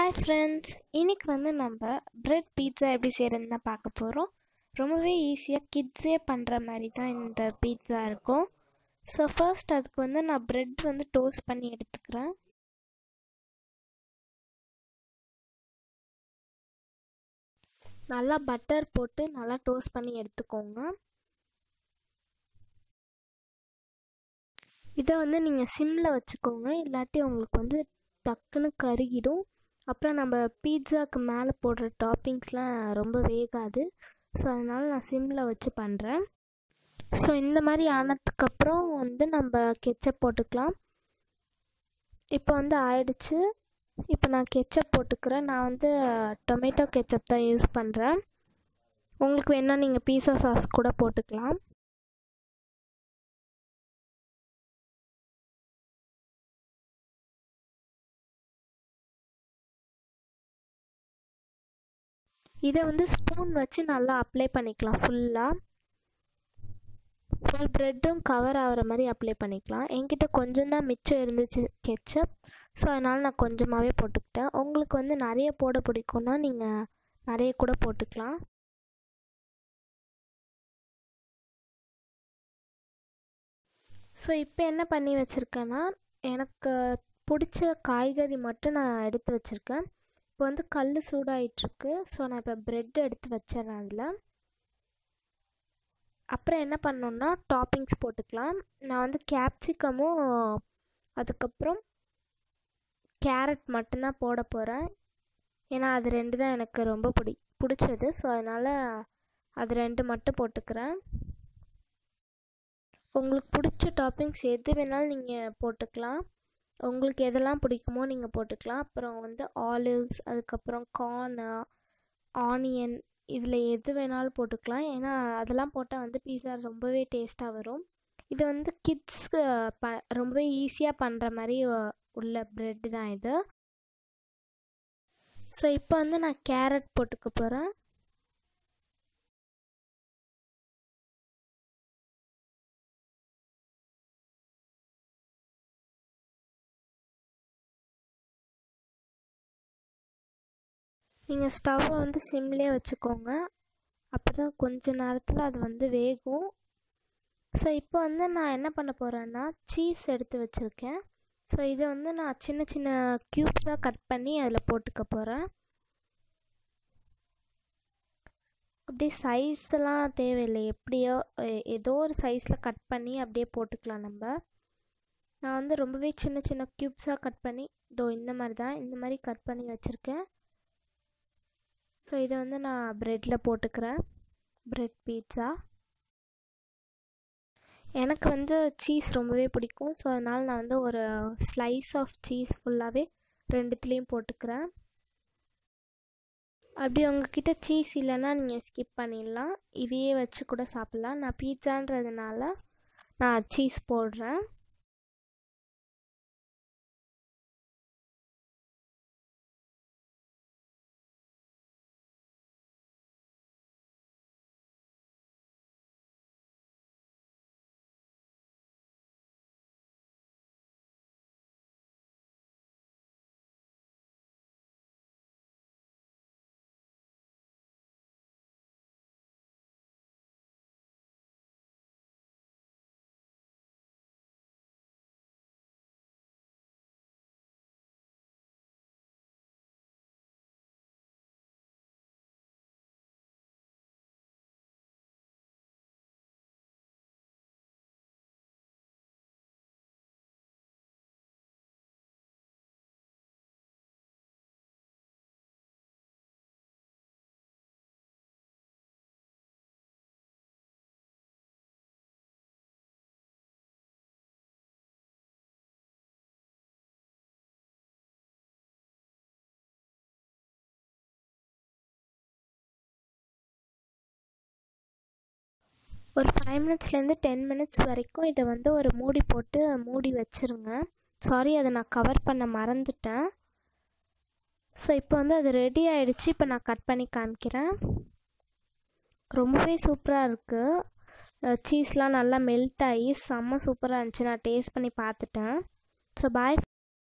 hi friends இன்னைக்கு வந்து நம்ம பிரெட் பீட்சா எப்படி செய்கிறதுன்னு தான் பார்க்க போகிறோம் ரொம்பவே ஈஸியாக கிட்ஸே பண்ணுற மாதிரி தான் இந்த பீட்சா இருக்கும் ஸோ ஃபர்ஸ்ட் அதுக்கு வந்து நான் பிரெட் வந்து டோஸ்ட் பண்ணி எடுத்துக்கிறேன் நல்லா பட்டர் போட்டு நல்லா டோஸ்ட் பண்ணி எடுத்துக்கோங்க இதை வந்து நீங்கள் சிம்மில் வச்சுக்கோங்க இல்லாட்டி உங்களுக்கு வந்து டக்குன்னு கருகிடும் அப்புறம் நம்ம பீட்சாக்கு மேலே போடுற டாப்பிங்ஸ்லாம் ரொம்ப வேகாது ஸோ அதனால் நான் சிம்மில் வச்சு பண்ணுறேன் ஸோ இந்த மாதிரி ஆனதுக்கப்புறம் வந்து நம்ம கெச்சப் போட்டுக்கலாம் இப்போ வந்து ஆயிடுச்சு இப்போ நான் கெச்சப் போட்டுக்கிறேன் நான் வந்து டொமேட்டோ கெச்சப் தான் யூஸ் பண்ணுறேன் உங்களுக்கு வேணால் நீங்கள் பீஸா சாஸ் கூட போட்டுக்கலாம் இதை வந்து ஸ்பூன் வச்சு நல்லா அப்ளை பண்ணிக்கலாம் ஃபுல்லாக ஃபுல் ப்ரெட்டும் கவர் ஆகிற மாதிரி அப்ளை பண்ணிக்கலாம் என்கிட்ட கொஞ்சம் தான் மிச்சம் இருந்துச்சு கெச்சப் ஸோ அதனால் நான் கொஞ்சமாகவே போட்டுக்கிட்டேன் உங்களுக்கு வந்து நிறைய போட பிடிக்கும்னா நீங்கள் நிறைய கூட போட்டுக்கலாம் ஸோ இப்போ என்ன பண்ணி வச்சுருக்கேன்னா எனக்கு பிடிச்ச காய்கறி மட்டும் நான் எடுத்து வச்சுருக்கேன் இப்போ வந்து கல் சூடாயிட்ருக்கு ஸோ நான் இப்போ ப்ரெட் எடுத்து வச்சிடறேன் அதில் அப்புறம் என்ன பண்ணணுன்னா டாப்பிங்ஸ் போட்டுக்கலாம் நான் வந்து கேப்சிகமும் அதுக்கப்புறம் கேரட் மட்டும்தான் போட போகிறேன் ஏன்னா அது ரெண்டு தான் எனக்கு ரொம்ப பிடி பிடிச்சது ஸோ அதனால் அது ரெண்டு மட்டும் போட்டுக்கிறேன் உங்களுக்கு பிடிச்ச டாப்பிங்ஸ் எது வேணாலும் நீங்கள் போட்டுக்கலாம் உங்களுக்கு எதெல்லாம் பிடிக்குமோ நீங்கள் போட்டுக்கலாம் அப்புறம் வந்து ஆலிவ்ஸ் அதுக்கப்புறம் கார்னு ஆனியன் இதில் எது வேணாலும் போட்டுக்கலாம் ஏன்னா அதெல்லாம் போட்டால் வந்து பீஸா ரொம்பவே டேஸ்ட்டாக வரும் இது வந்து கிட்ஸ்க்கு ப ரொம்பவே ஈஸியாக பண்ணுற மாதிரி உள்ள ப்ரெட் தான் இது ஸோ இப்போ வந்து நான் கேரட் போட்டுக்க போகிறேன் நீங்கள் ஸ்டவ்வை வந்து சிம்லேயே வச்சுக்கோங்க அப்போ தான் கொஞ்ச நேரத்தில் அது வந்து வேகும் ஸோ இப்போ வந்து நான் என்ன பண்ண போகிறேன்னா சீஸ் எடுத்து வச்சுருக்கேன் ஸோ இதை வந்து நான் சின்ன சின்ன க்யூப்ஸாக கட் பண்ணி அதில் போட்டுக்க போகிறேன் அப்படியே சைஸ்லாம் தேவையில்லை எப்படியோ ஏதோ ஒரு சைஸில் கட் பண்ணி அப்படியே போட்டுக்கலாம் நம்ம நான் வந்து ரொம்பவே சின்ன சின்ன க்யூப்ஸாக கட் பண்ணி இதோ இந்த மாதிரி தான் இந்த மாதிரி கட் பண்ணி வச்சுருக்கேன் ஸோ இதை வந்து நான் ப்ரெட்டில் போட்டுக்கிறேன் ப்ரெட் பீட்ஸா எனக்கு வந்து சீஸ் ரொம்பவே பிடிக்கும் ஸோ அதனால் நான் வந்து ஒரு ஸ்லைஸ் ஆஃப் சீஸ் ஃபுல்லாகவே ரெண்டுத்துலேயும் போட்டுக்கிறேன் அப்படி உங்ககிட்ட சீஸ் இல்லைன்னா நீங்கள் ஸ்கிப் பண்ணிடலாம் இதையே வச்சு கூட சாப்பிட்லாம் நான் பீட்சான்றதுனால நான் சீஸ் போடுறேன் ஒரு ஃபைவ் மினிட்ஸ்லேருந்து டென் மினிட்ஸ் வரைக்கும் இதை வந்து ஒரு மூடி போட்டு மூடி வச்சுருங்க சாரி அதை நான் கவர் பண்ண மறந்துட்டேன் ஸோ இப்போ வந்து அது ரெடி ஆகிடுச்சு இப்போ நான் கட் பண்ணி காமிக்கிறேன் ரொம்பவே சூப்பராக இருக்குது சீஸ்லாம் நல்லா மெல்ட் ஆகி செம்ம சூப்பராக இருந்துச்சு நான் டேஸ்ட் பண்ணி பார்த்துட்டேன் ஸோ பாய்